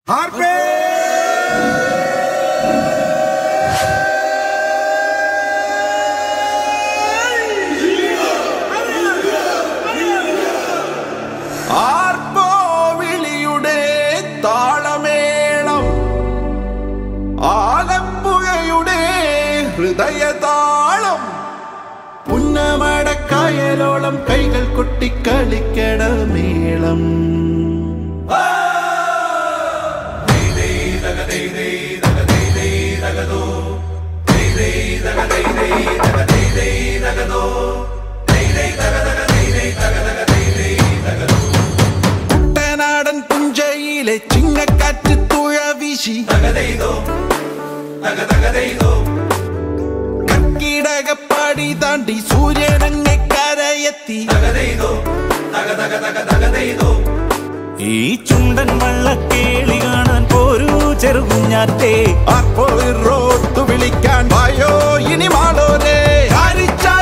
ആർപ്പോ വിളിയുടെ താളമേളം ആലപ്പുഴയുടെ ഹൃദയതാളം പുന്നമടക്കായലോളം കൈകൾ കൊട്ടിക്കളിക്കട മേളം കുട്ടനാടൻ പുഞ്ചയിലെ ചിങ്ങക്കാറ്റ് തുഴ വീശി കർക്കിടകപ്പാടി താണ്ടി സൂര്യനങ്ങെ കരയെത്തി ഈ ചുണ്ടൻ വള്ളക്കേളി കാണാൻ പോരൂ ചെറുകുഞ്ഞാറ്റേ അപ്പോൾ റോത്ത് വിളിക്കാൻ വായോ ഇനി മാളോരേ ഹരിച്ചാ